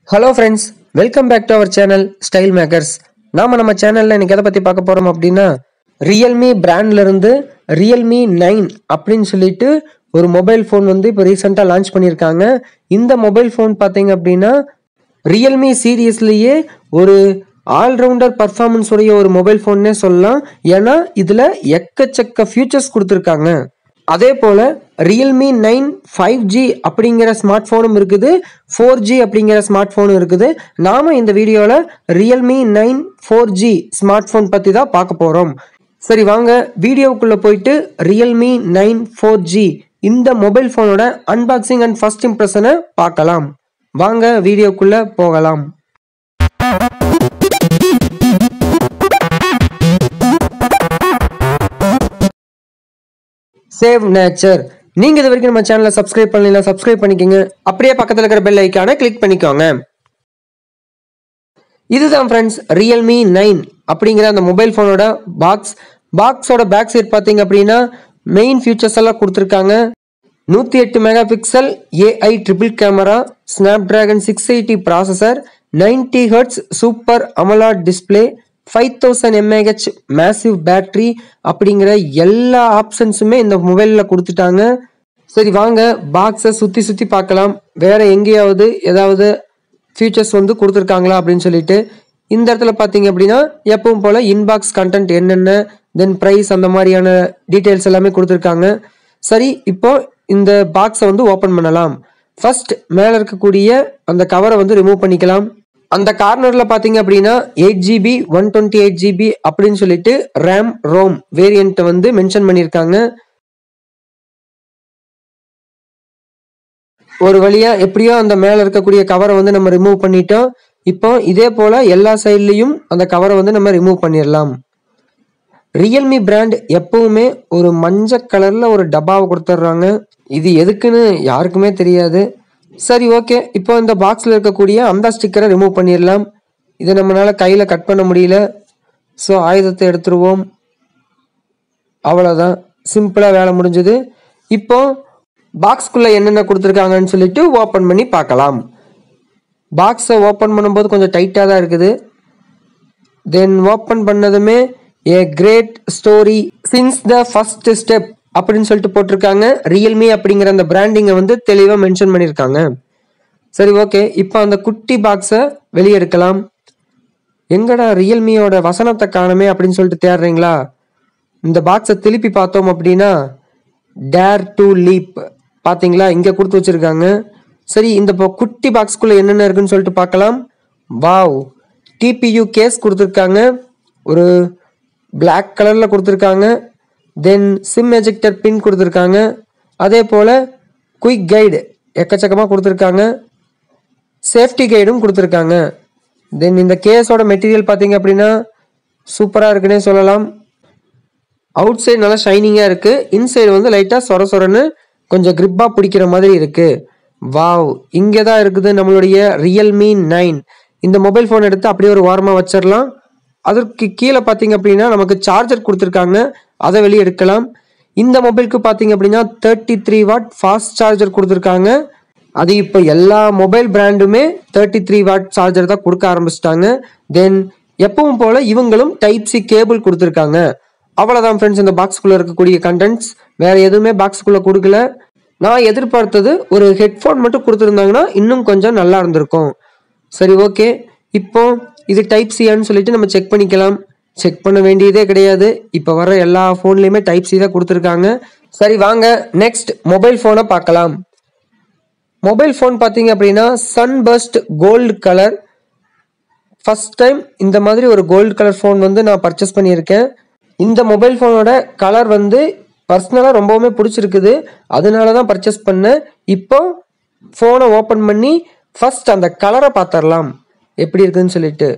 hello friends welcome back to our channel style makers நாம நம்ம சேனல்ல இன்னைக்கு எதை பத்தி பார்க்க போறோம் அப்படின்னா ரியல்மி பிராண்ட்ல இருந்து ரியல்மி நைன் அப்படின்னு சொல்லிட்டு ஒரு மொபைல் ஃபோன் வந்து இப்போ ரீசெண்டாக லான்ச் பண்ணியிருக்காங்க இந்த மொபைல் ஃபோன் பார்த்தீங்க அப்படின்னா ரியல்மி சீரியஸ்லேயே ஒரு ஆல்ரவுண்டர் பர்ஃபார்மன்ஸ் உடைய ஒரு மொபைல் ஃபோன்னே சொல்லலாம் ஏன்னா இதில் எக்கச்சக்க ஃபியூச்சர்ஸ் கொடுத்துருக்காங்க அதே போல் ரியல்மி நைன் ஃபைவ் ஜி அப்படிங்கிற ஸ்மார்ட் ஃபோனும் இருக்குது ஃபோர் ஜி அப்படிங்கிற ஸ்மார்ட் ஃபோனும் இருக்குது நாம் இந்த வீடியோவில் Realme nine four G smart phone பற்றி தான் பார்க்க போகிறோம் சரி வாங்க வீடியோவுக்குள்ளே போயிட்டு ரியல்மி நைன் ஃபோர் ஜி இந்த மொபைல் ஃபோனோட அன்பாக்சிங் அண்ட் ஃபர்ஸ்ட் இம்ப்ரெஷனை பார்க்கலாம் வாங்க வீடியோக்குள்ளே போகலாம் சேவ் நேச்சர் நீங்க இது வரைக்கும் நம்ம சேனலை சப்ஸ்கிரைப் பண்ணலாம் சப்ஸ்கிரைப் பண்ணிக்கோங்க அப்படியே பக்கத்தில் இருக்கிற பெல் ஐக்கானை கிளிக் பண்ணிக்கோங்க இதுதான் ஃப்ரெண்ட்ஸ் ரியல்மி நைன் அப்படிங்கிற அந்த மொபைல் ஃபோனோட பாக்ஸ் பாக்ஸோட பேக் சைட் பார்த்தீங்க அப்படின்னா மெயின் ஃபீச்சர்ஸ் எல்லாம் கொடுத்துருக்காங்க நூற்றி எட்டு megapixel AI triple camera Snapdragon six eighty processor ninety hertz super AMOLED display five thousand mAh massive battery அப்படிங்கிற எல்லா ஆப்ஷன்ஸுமே இந்த மொபைலில் கொடுத்துட்டாங்க சரி வாங்க பாக்ஸை சுற்றி சுற்றி பார்க்கலாம் வேற எங்கேயாவது ஏதாவது ஃபீச்சர்ஸ் வந்து கொடுத்துருக்காங்களா அப்படின்னு சொல்லிட்டு இந்த இடத்துல பார்த்தீங்க அப்படின்னா எப்பவும் போல் இன்பாக்ஸ் கண்டென்ட் என்னென்ன தென் ப்ரைஸ் அந்த மாதிரியான டீட்டெயில்ஸ் எல்லாமே கொடுத்துருக்காங்க சரி இப்போ இந்த பாக்ஸை வந்து ஓப்பன் பண்ணலாம் ஃபர்ஸ்ட் மேலே இருக்கக்கூடிய அந்த கவரை வந்து ரிமூவ் பண்ணிக்கலாம் அந்த கார்னரில் பார்த்தீங்க அப்படின்னா eight GB one twenty eight GB அப்படின்னு சொல்லிட்டு ரேம் ரோம் வேரியண்ட்டை வந்து மென்ஷன் பண்ணியிருக்காங்க ஒரு வழியா எப்படியோ அந்த மேல இருக்கக்கூடிய கவரை வந்து நம்ம ரிமூவ் பண்ணிட்டோம் இப்போ இதே போல எல்லா சைட்லயும் அந்த கவரை வந்து நம்ம ரிமூவ் பண்ணிடலாம் ரியல்மி பிராண்ட் எப்பவுமே ஒரு மஞ்சள் கலர்ல ஒரு டப்பாவை கொடுத்துட்றாங்க இது எதுக்குன்னு யாருக்குமே தெரியாது சரி ஓகே இப்போ இந்த பாக்ஸில் இருக்கக்கூடிய அந்த ஸ்டிக்கரை ரிமூவ் பண்ணிடலாம் இதை நம்மளால கையில் கட் பண்ண முடியல ஸோ ஆயுதத்தை எடுத்துருவோம் அவ்வளோதான் சிம்பிளாக வேலை முடிஞ்சது இப்போ பாக்ஸ்குள்ளே என்னென்ன கொடுத்துருக்காங்கன்னு சொல்லிட்டு ஓப்பன் பண்ணி பார்க்கலாம் பாக்ஸை ஓப்பன் பண்ணும்போது கொஞ்சம் டைட்டாக தான் இருக்குது தென் ஓப்பன் பண்ணதுமே a great story since the first step அப்படின்னு சொல்லிட்டு போட்டிருக்காங்க ரியல்மி அப்படிங்கிற அந்த பிராண்டிங்கை வந்து தெளிவாக மென்ஷன் பண்ணியிருக்காங்க சரி ஓகே இப்போ அந்த குட்டி பாக்ஸை வெளியே எடுக்கலாம் எங்கடா ரியல்மியோட வசனத்தை காணுமே அப்படின்னு சொல்லிட்டு தேடுறீங்களா இந்த பாக்ஸை திருப்பி பார்த்தோம் அப்படின்னா டேர் டு லீப் பார்த்தீங்களா இங்கே கொடுத்து வச்சிருக்காங்க சரி இந்த இப்போ குட்டி பாக்ஸ்குள்ளே என்னென்ன இருக்குன்னு சொல்லிட்டு பார்க்கலாம் வாவ் டிபியூ கேஸ் கொடுத்துருக்காங்க ஒரு பிளாக் கலரில் கொடுத்துருக்காங்க தென் சிம் எஜெக்டர் பின் கொடுத்துருக்காங்க அதே போல் குயிக் கைடு எக்கச்சக்கமாக கொடுத்துருக்காங்க சேஃப்டி கைடும் கொடுத்துருக்காங்க தென் இந்த கேஸோட மெட்டீரியல் பார்த்தீங்க அப்படின்னா சூப்பராக இருக்குன்னே சொல்லலாம் அவுட் சைடு நல்லா ஷைனிங்காக இருக்குது இன்சைடு வந்து லைட்டாக சொர சொரன்னு கொஞ்சம் கிரிப்பாக பிடிக்கிற மாதிரி இருக்குது வாவ் இங்கே தான் இருக்குது நம்மளுடைய ரியல்மி நைன் இந்த மொபைல் ஃபோன் எடுத்து அப்படியே ஒரு வாரமாக வச்சிடலாம் அதற்கு கீழே பார்த்தீங்க அப்படின்னா நமக்கு சார்ஜர் கொடுத்துருக்காங்க அதை வெளியே எடுக்கலாம் இந்த மொபைலுக்கு பார்த்தீங்க அப்படின்னா thirty three watt fast charger கொடுத்துருக்காங்க அது இப்போ எல்லா மொபைல் பிராண்டுமே தேர்ட்டி த்ரீ வாட் சார்ஜர் தான் கொடுக்க ஆரம்பிச்சிட்டாங்க தென் எப்பவும் போல இவங்களும் டைப் சி கேபிள் கொடுத்துருக்காங்க அவ்வளோதான் ஃப்ரெண்ட்ஸ் இந்த பாக்ஸ்குள்ளே இருக்கக்கூடிய கண்டென்ட்ஸ் வேற எதுவுமே பாக்ஸ்குள்ளே கொடுக்கல நான் எதிர்பார்த்தது ஒரு ஹெட்ஃபோன் மட்டும் கொடுத்துருந்தாங்கன்னா இன்னும் கொஞ்சம் நல்லா இருந்திருக்கும் சரி ஓகே இப்போ இது டைப் சியான்னு சொல்லிட்டு நம்ம செக் பண்ணிக்கலாம் செக் பண்ண வேண்டியதே கிடையாது இப்போ வர எல்லா ஃபோன்லேயுமே டைப் சி தான் கொடுத்துருக்காங்க சரி வாங்க நெக்ஸ்ட் மொபைல் ஃபோனை பார்க்கலாம் மொபைல் ஃபோன் பார்த்தீங்க அப்படின்னா sunburst gold colour first time இந்த மாதிரி ஒரு கோல்டு கலர் ஃபோன் வந்து நான் பர்ச்சேஸ் பண்ணியிருக்கேன் இந்த மொபைல் ஃபோனோட கலர் வந்து பர்சனலாக ரொம்பவுமே பிடிச்சிருக்குது அதனால தான் பர்ச்சேஸ் பண்ணேன் இப்போ ஃபோனை ஓப்பன் பண்ணி ஃபர்ஸ்ட் அந்த கலரை பார்த்துடலாம் எப்படி இருக்குன்னு சொல்லிட்டு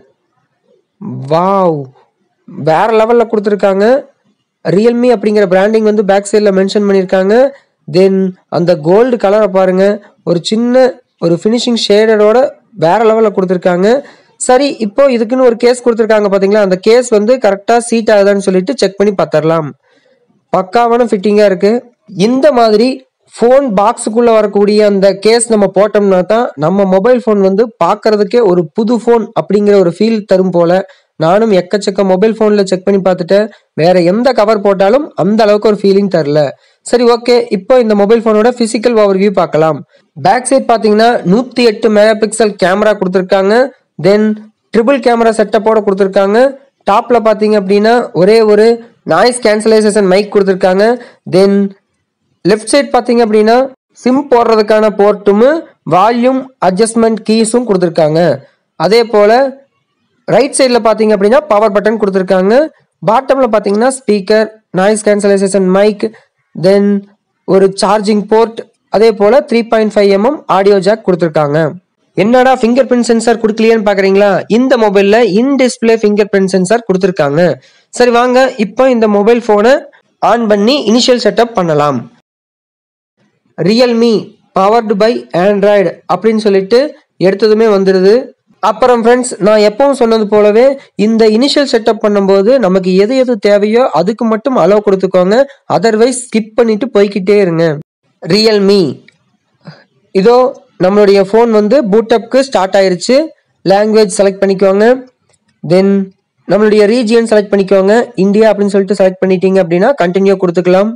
வாவ் வேற லெவலில் கொடுத்துருக்காங்க ரியல்மி அப்படிங்கிற பிராண்டிங் வந்து பேக் சைடில் மென்ஷன் பண்ணியிருக்காங்க தென் அந்த கோல்டு கலரை பாருங்க ஒரு சின்ன ஒரு ஃபினிஷிங் ஷேடரோட வேற லெவலில் கொடுத்துருக்காங்க சரி இப்போ இதுக்குன்னு ஒரு கேஸ் கொடுத்துருக்காங்க பார்த்தீங்களா அந்த கேஸ் வந்து கரெக்டாக சீட் ஆகுதான்னு சொல்லிட்டு செக் பண்ணி பார்த்துடலாம் பக்காவான ஃபிட்டிங்காக இருக்கு இந்த மாதிரி ஃபோன் பாக்ஸுக்குள்ள வரக்கூடிய அந்த கேஸ் நம்ம போட்டோம்னா தான் நம்ம மொபைல் ஃபோன் வந்து பார்க்கறதுக்கே ஒரு புது ஃபோன் அப்படிங்கிற ஒரு ஃபீல் தரும் போல நானும் எக்கச்சக்க மொபைல் ஃபோனில் செக் பண்ணி பார்த்துட்டேன் வேற எந்த கவர் போட்டாலும் அந்த அளவுக்கு ஒரு ஃபீலிங் தரல சரி ஓகே இப்போ இந்த மொபைல் ஃபோனோட பிசிக்கல் ஓவர் வியூ பார்க்கலாம் பேக் சைட் பார்த்தீங்கன்னா நூற்றி எட்டு மெகா பிக்சல் கேமரா கொடுத்துருக்காங்க தென் ட்ரிபிள் கேமரா செட்டப்போட கொடுத்துருக்காங்க டாப்ல பார்த்தீங்க அப்படின்னா ஒரே ஒரு நாய்ஸ் கேன்சலைசேஷன் மைக் கொடுத்துருக்காங்க தென் லெஃப்ட் சைட் பார்த்தீங்க அப்படின்னா சிம் போடுறதுக்கான போர்ட்டும் வால்யூம் அட்ஜஸ்ட்மெண்ட் கீஸும் கொடுத்துருக்காங்க அதே போல் ரைட் சைடில் பார்த்தீங்க அப்படின்னா பவர் பட்டன் கொடுத்துருக்காங்க பாட்டமில் பார்த்தீங்கன்னா speaker noise cancellation mic then ஒரு சார்ஜிங் போர்ட் அதே போல் three point five mm audio jack கொடுத்துருக்காங்க என்னடா ஃபிங்கர் பிரிண்ட் சென்சார் கொடுக்கலையேன்னு பார்க்குறீங்களா இந்த மொபைலில் in display fingerprint sensor கொடுத்துருக்காங்க சரி வாங்க இப்போ இந்த மொபைல் ஃபோனை ஆன் பண்ணி இனிஷியல் செட்டப் பண்ணலாம் ரியல்மி பவர்டு பை ஆண்ட்ராய்டு அப்படின்னு சொல்லிட்டு எடுத்ததுமே வந்துடுது அப்புறம் ஃப்ரெண்ட்ஸ் நான் எப்பவும் சொன்னது போலவே இந்த இனிஷியல் செட்டப் பண்ணும்போது நமக்கு எது எது தேவையோ அதுக்கு மட்டும் அலோவ் கொடுத்துக்கோங்க அதர்வைஸ் ஸ்கிப் பண்ணிட்டு போய்கிட்டே இருங்க ரியல்மி இதோ நம்மளுடைய ஃபோன் வந்து பூட்டப்க்கு ஸ்டார்ட் ஆயிருச்சு லாங்குவேஜ் செலக்ட் பண்ணிக்கோங்க தென் நம்மளுடைய ரீஜியன் செலக்ட் பண்ணிக்கோங்க இந்தியா அப்படின்னு சொல்லிட்டு செலக்ட் பண்ணிட்டீங்க அப்படின்னா கண்டினியூ கொடுத்துக்கலாம்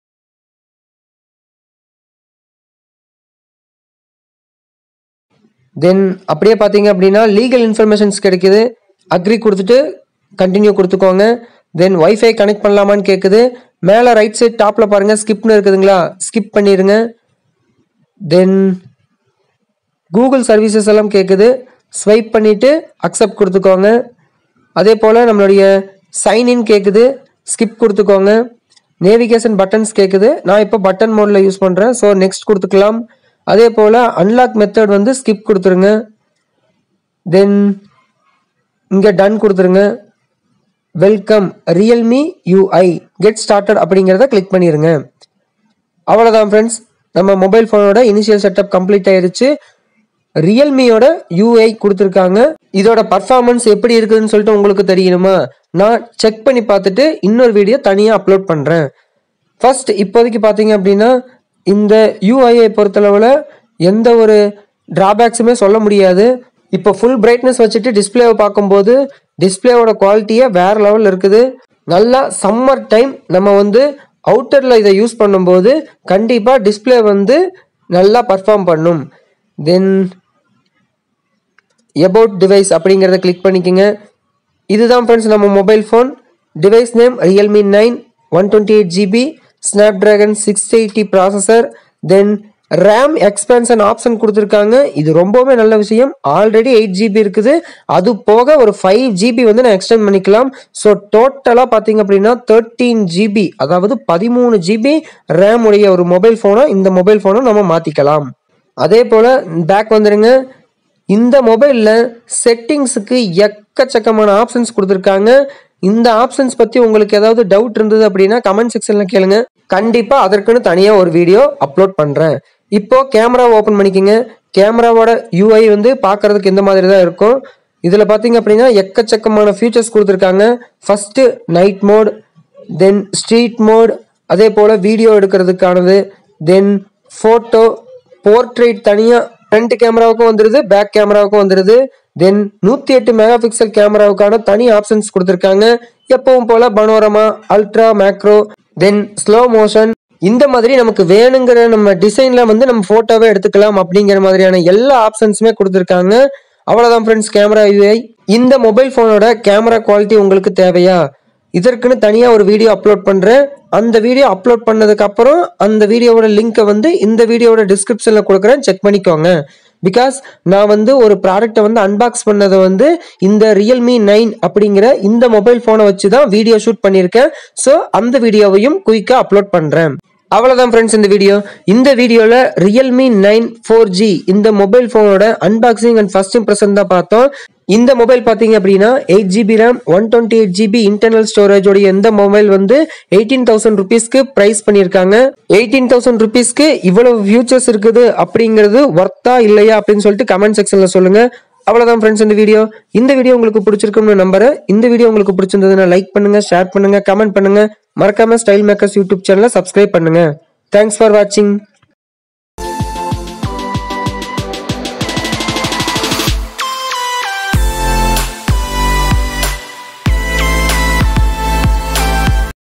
தென் அப்படியே பார்த்தீங்க அப்படின்னா லீகல் இன்ஃபர்மேஷன்ஸ் கிடைக்குது அக்ரி கொடுத்துட்டு கண்டினியூ கொடுத்துக்கோங்க தென் ஒய்ஃபை கனெக்ட் பண்ணலாமான்னு கேட்குது மேலே ரைட் சைட் டாப்பில் பாருங்கள் ஸ்கிப்னு இருக்குதுங்களா ஸ்கிப் பண்ணிடுங்க தென் கூகுள் சர்வீசஸ் எல்லாம் கேட்குது ஸ்வைப் பண்ணிவிட்டு அக்செப்ட் கொடுத்துக்கோங்க அதே போல் நம்மளுடைய சைன்இன் கேட்குது ஸ்கிப் கொடுத்துக்கோங்க நேவிகேஷன் பட்டன்ஸ் கேட்குது நான் இப்போ பட்டன் மோடில் யூஸ் பண்ணுறேன் ஸோ நெக்ஸ்ட் கொடுத்துக்கலாம் அதே போல் அன்லாக் மெத்தட் வந்து ஸ்கிப் கொடுத்துருங்க தென் இங்கே டன் கொடுத்துருங்க welcome Realme UI get started அப்படிங்கிறத கிளிக் பண்ணிடுங்க அவ்வளோதான் ஃப்ரெண்ட்ஸ் நம்ம மொபைல் ஃபோனோட இனிஷியல் செட்டப் கம்ப்ளீட் ஆயிருச்சு ரியல்மியோட யூஐ கொடுத்துருக்காங்க இதோட பர்ஃபார்மன்ஸ் எப்படி இருக்குதுன்னு சொல்லிட்டு உங்களுக்கு தெரியணுமா நான் செக் பண்ணி பார்த்துட்டு இன்னொரு வீடியோ தனியாக அப்லோட் பண்ணுறேன் ஃபர்ஸ்ட் இப்போதைக்கு பார்த்தீங்க அப்படின்னா இந்த யூஐயை பொறுத்தளவில் எந்த ஒரு டிராபேக்ஸுமே சொல்ல முடியாது இப்போ ஃபுல் பிரைட்னஸ் வச்சுட்டு டிஸ்பிளேவை பார்க்கும்போது டிஸ்பிளேவோட குவாலிட்டியே வேற லெவலில் இருக்குது நல்லா சம்மர் டைம் நம்ம வந்து அவுட்டரில் இதை யூஸ் பண்ணும்போது கண்டிப்பாக டிஸ்பிளே வந்து நல்லா பர்ஃபார்ம் பண்ணும் தென் எபவுட் டிவைஸ் அப்படிங்கிறத கிளிக் பண்ணிக்கோங்க இதுதான் ஃப்ரெண்ட்ஸ் நம்ம mobile phone device name Realme nine one twenty eight GB Snapdragon six eighty processor then RAM expansion option கொடுத்துருக்காங்க இது ரொம்பவே நல்ல விஷயம் ஆல்ரெடி எயிட் ஜிபி இருக்குது அது போக ஒரு ஃபைவ் ஜிபி வந்து நான் எக்ஸ்டெண்ட் பண்ணிக்கலாம் ஸோ டோட்டலாக பார்த்தீங்க அப்படின்னா தேர்ட்டீன் ஜிபி அதாவது பதிமூணு ஜிபி ரேம் உடைய ஒரு மொபைல் ஃபோனை இந்த மொபைல் ஃபோனை நம்ம மாற்றிக்கலாம் அதே போல் பேக் வந்துடுங்க இந்த மொபைலில் செட்டிங்ஸுக்கு எக்கச்சக்கமான ஆப்ஷன்ஸ் கொடுத்துருக்காங்க இந்த ஆப்ஷன்ஸ் பற்றி உங்களுக்கு ஏதாவது டவுட் இருந்தது அப்படின்னா கமெண்ட் செக்ஷனில் கேளுங்க கண்டிப்பாக அதற்குன்னு தனியாக ஒரு வீடியோ அப்லோட் பண்ணுறேன் இப்போ கேமரா ஓப்பன் பண்ணிக்கோங்க கேமராவோட யூஐ வந்து பார்க்கறதுக்கு இந்த மாதிரி தான் இருக்கும் இதில் பார்த்தீங்க அப்படின்னா எக்கச்சக்கமான ஃபீச்சர்ஸ் கொடுத்துருக்காங்க first night mode then street mode அதே போல் வீடியோ எடுக்கிறதுக்கானது தென் ஃபோட்டோ போர்ட்ரேட் தனியாக ஃப்ரண்ட் கேமராவுக்கும் வந்துடுது பேக் கேமராவுக்கும் வந்துடுது தென் நூற்றி எட்டு மெகா பிக்சல் கேமராவுக்கான தனி ஆப்ஷன்ஸ் கொடுத்துருக்காங்க எப்பவும் போல panorama ultra macro then slow motion இந்த மாதிரி நமக்கு வேணுங்கிற நம்ம டிசைன்ல வந்து நம்ம போட்டோவே எடுத்துக்கலாம் அப்படிங்கிற மாதிரியான எல்லா ஆப்ஷன்ஸுமே கொடுத்துருக்காங்க அவ்வளோதான் ஃப்ரெண்ட்ஸ் கேமரா யூஐ இந்த மொபைல் ஃபோனோட கேமரா குவாலிட்டி உங்களுக்கு தேவையா இதற்குன்னு தனியாக ஒரு வீடியோ அப்லோட் பண்ணுறேன் அந்த வீடியோ அப்லோட் பண்ணதுக்கு அப்புறம் அந்த வீடியோவோட லிங்கை வந்து இந்த வீடியோவோட டிஸ்கிரிப்ஷனில் கொடுக்குறேன் செக் பண்ணிக்கோங்க பிகாஸ் நான் வந்து ஒரு ப்ராடக்ட்டை வந்து அன்பாக்ஸ் பண்ணதை வந்து இந்த ரியல்மி நைன் அப்படிங்கிற இந்த மொபைல் ஃபோனை வச்சு தான் வீடியோ ஷூட் பண்ணியிருக்கேன் ஸோ அந்த வீடியோவையும் குயிக்காக அப்லோட் பண்ணுறேன் அவ்வளோதான் ஃப்ரெண்ட்ஸ் இந்த வீடியோ இந்த வீடியோவில் ரியல்மி நைன் ஃபோர் ஜி இந்த மொபைல் ஃபோனோட அன்பாக்சிங் அண்ட் ஃபர்ஸ்ட் இம்ப்ரெஷன் தான் பார்த்தோம் இந்த மொபைல் பார்த்தீங்க அப்படின்னா eight GB RAM one twenty eight GB internal ஸ்டோரேஜோடைய இந்த மொபைல் வந்து எயிட்டீன் தௌசண்ட் ருபீஸ்க்கு ப்ரைஸ் பண்ணியிருக்காங்க எயிட்டீன் தௌசண்ட் ருபீஸ்க்கு இவ்வளவு ஃபியூச்சர்ஸ் இருக்குது அப்படிங்கிறது ஒர்த்தா இல்லையா அப்படின்னு சொல்லிட்டு கமெண்ட் செக்ஷனில் சொல்லுங்க அவ்வளோதான் ஃப்ரெண்ட்ஸ் இந்த வீடியோ இந்த வீடியோ உங்களுக்கு பிடிச்சிருக்கும்னு நம்புறேன் இந்த வீடியோ உங்களுக்கு பிடிச்சிருந்ததுன்னா லைக் பண்ணுங்க ஷேர் பண்ணுங்க கமெண்ட் பண்ணுங்க மறக்காம ஸ்டைல் மேக்கர்ஸ் யூடியூப் சேனலை சப்ஸ்கிரைப் பண்ணுங்க தேங்க்ஸ் ஃபார் வாட்சிங்